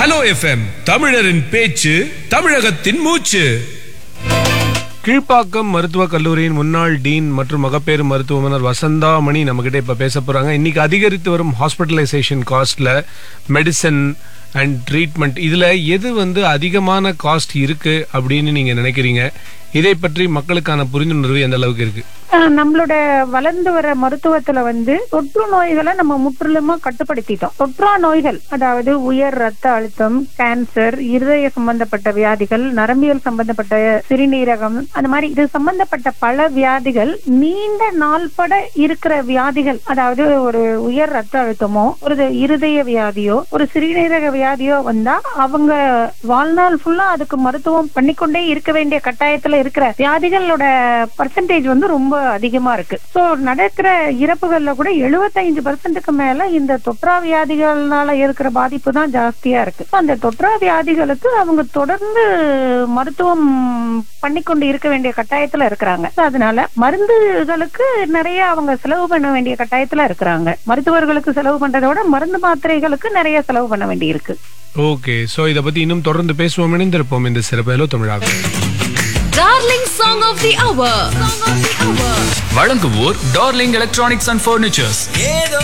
hello FM தமிழரின் பேச்சு தமிழகத்தின் மூச்சு கீழ்ப்பாக்கம் மருத்துவக் கல்லூரியின் முன்னாள் டீன் மற்றும் மகப்பேறு மருத்துவமனர் வசந்தாமணி நம்மகிட்ட இப்ப பேச போறாங்க இன்னைக்கு அதிகரித்து வரும் ஹாஸ்பிட்டலைசேஷன் காஸ்ட்ல மெடிசன் அண்ட் ட்ரீட்மெண்ட் இதுல எது வந்து அதிகமான காஸ்ட் இருக்கு அப்படின்னு நீங்க நினைக்கிறீங்க இதை பற்றி மக்களுக்கான புரிந்துணர்வு எந்த அளவுக்கு இருக்கு அஹ் நம்மளோட வளர்ந்து வர மருத்துவத்துல வந்து தொற்று நோய்களை நம்ம முற்றிலுமா கட்டுப்படுத்திட்டோம் தொற்றா நோய்கள் அதாவது உயர் ரத்த அழுத்தம் கேன்சர் இருதய சம்பந்தப்பட்ட வியாதிகள் நரம்பியல் சம்பந்தப்பட்ட சிறுநீரகம் அந்த மாதிரி இது சம்பந்தப்பட்ட பல வியாதிகள் நீண்ட நாள்பட இருக்கிற வியாதிகள் அதாவது ஒரு உயர் ரத்த அழுத்தமோ ஒரு இருதய வியாதியோ ஒரு சிறுநீரக வியாதியோ வந்தா அவங்க வாழ்நாள் ஃபுல்லா அதுக்கு மருத்துவம் பண்ணிக்கொண்டே இருக்க வேண்டிய கட்டாயத்துல இருக்கிற வியாதிகளோட பர்சன்டேஜ் வந்து ரொம்ப அதிகமா இருக்கு சோ நடக்கிற இறப்புகள்ல கூட 75% பர்சன்ட்டுக்கு மேல இந்த தொற்றா வியாதிகள்னால இருக்கிற பாதிப்பு தான் ஜாஸ்தியா இருக்கு So, அந்த தொற்றா வியாதிகளுக்கு அவங்க தொடர்ந்து மருத்துவம் பண்ணிக்கொண்டு இருக்க வேண்டிய கட்டாயத்துல இருக்கிறாங்க So, அதனால மருந்துகளுக்கு நிறைய அவங்க செலவு பண்ண வேண்டிய கட்டாயத்துல இருக்கிறாங்க மருத்துவர்களுக்கு செலவு பண்றதை விட மருந்து மாத்திரைகளுக்கு நிறைய செலவு பண்ண வேண்டி இருக்கு ஓகே சோ இத பத்தி இன்னும் தொடர்ந்து பேசுவோம் இணைந்திருப்போம் இந்த சிறப்பிலோ தமிழாக darling song of the hour வழங்குவோர் டார்லிங் எலக்ட்ரானிக்ஸ் அண்ட் ஃபர்னிச்சர்ஸ் ஏதோ